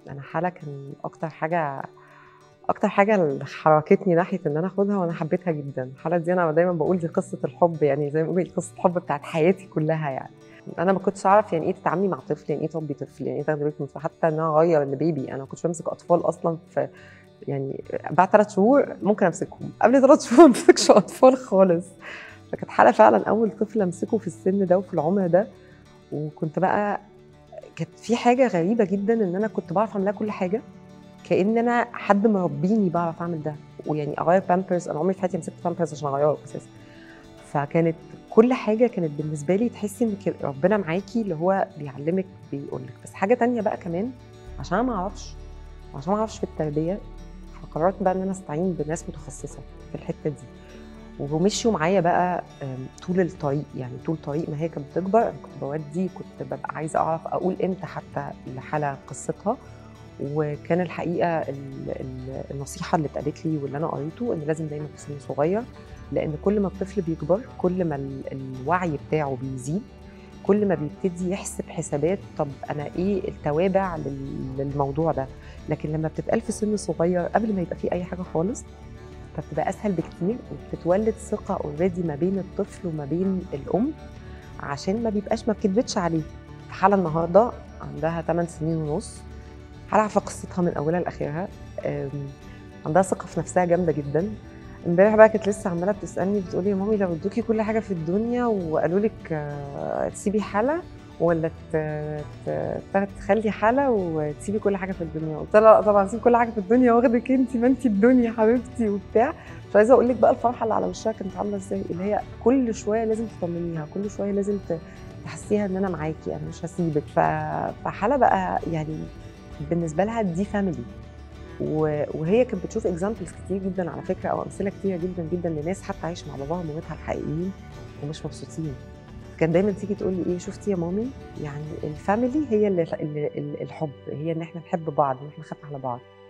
انا حاله كان اكتر حاجه اكتر حاجه اللي حركتني ناحيه ان انا اخدها وانا حبيتها جدا الحاله دي انا دايما بقول دي قصه الحب يعني زي ما بقول قصه الحب بتاعت حياتي كلها يعني انا ما كنتش اعرف يعني ايه تتعاملي مع طفل يعني ايه تربي طفل يعني ايه تاخدي بالك من طفل، حتى ان انا اغير البيبي انا ما كنتش بمسك اطفال اصلا في يعني بعد ثلاث شهور ممكن امسكهم قبل ثلاث شهور ما امسكش اطفال خالص فكانت حاله فعلا اول طفل امسكه في السن ده وفي العمر ده وكنت بقى كانت في حاجه غريبه جدا ان انا كنت بعرف اعمل لها كل حاجه كان انا حد مربيني بعرف اعمل ده ويعني اغير بامبرز انا عمري في حياتي مسكت بامبرز عشان اغيره اساسا فكانت كل حاجه كانت بالنسبه لي تحسي ان ك- ربنا معاكي اللي هو بيعلمك بيقول لك بس حاجه تانية بقى كمان عشان أنا ما اعرفش وعشان ما اعرفش في التربيه فقررت بقى ان انا استعين بناس متخصصه في الحته دي ومشيوا معايا بقى آم، طول الطريق يعني طول الطريق ما هي كانت بتكبر انا كنت بودي كنت ببقى عايزه اعرف اقول امتى حتى لحالة قصتها وكان الحقيقه ال- ال- النصيحه اللي اتقالت لي واللي انا قريته ان لازم دايما في سن صغير لان كل ما الطفل بيكبر كل ما ال- الوعي بتاعه بيزيد كل ما بيبتدي يحسب حسابات طب انا ايه التوابع لل- للموضوع ده لكن لما بتتقال في سن صغير قبل ما يبقى فيه اي حاجه خالص فبتبقى اسهل بكتير وبتتولد ثقه اوريدي ما بين الطفل وما بين الام عشان ما بيبقاش ما بتكذبش عليه حاله النهارده عندها 8 سنين ونص حاله عارفه قصتها من اولها لاخرها أم، عندها ثقه في نفسها جامده جدا امبارح بقى كانت لسه عماله بتسالني بتقولي يا مامي لو ادوكي كل حاجه في الدنيا وقالوا لك آه، تسيبي حاله ولا ت- ت- تخلي حاله وتسيبي كل حاجه في الدنيا قلت لها لا طبعا سيب كل حاجه في الدنيا واخدك انت ما انت الدنيا حبيبتي وبتاع مش عايزه اقول لك بقى الفرحه اللي على وشها كانت عامله ازاي اللي هي كل شويه لازم تطمنيها كل شويه لازم ت- تحسيها ان انا معاكي انا مش هسيبك ف... فحاله بقى يعني بالنسبه لها دي فاميلي و- وهي كانت بتشوف اكزامبلز كتير جدا على فكره او امثله كتيره جدا جدا لناس حتى عايشه مع باباها ومامتها الحقيقيين ومش مبسوطين كانت دايما تيجي تقول لي ايه شفتي يا مامي يعني الفاميلي هي اللي اللي- اللي- الحب هي ان احنا نحب بعض ان احنا نخاف على بعض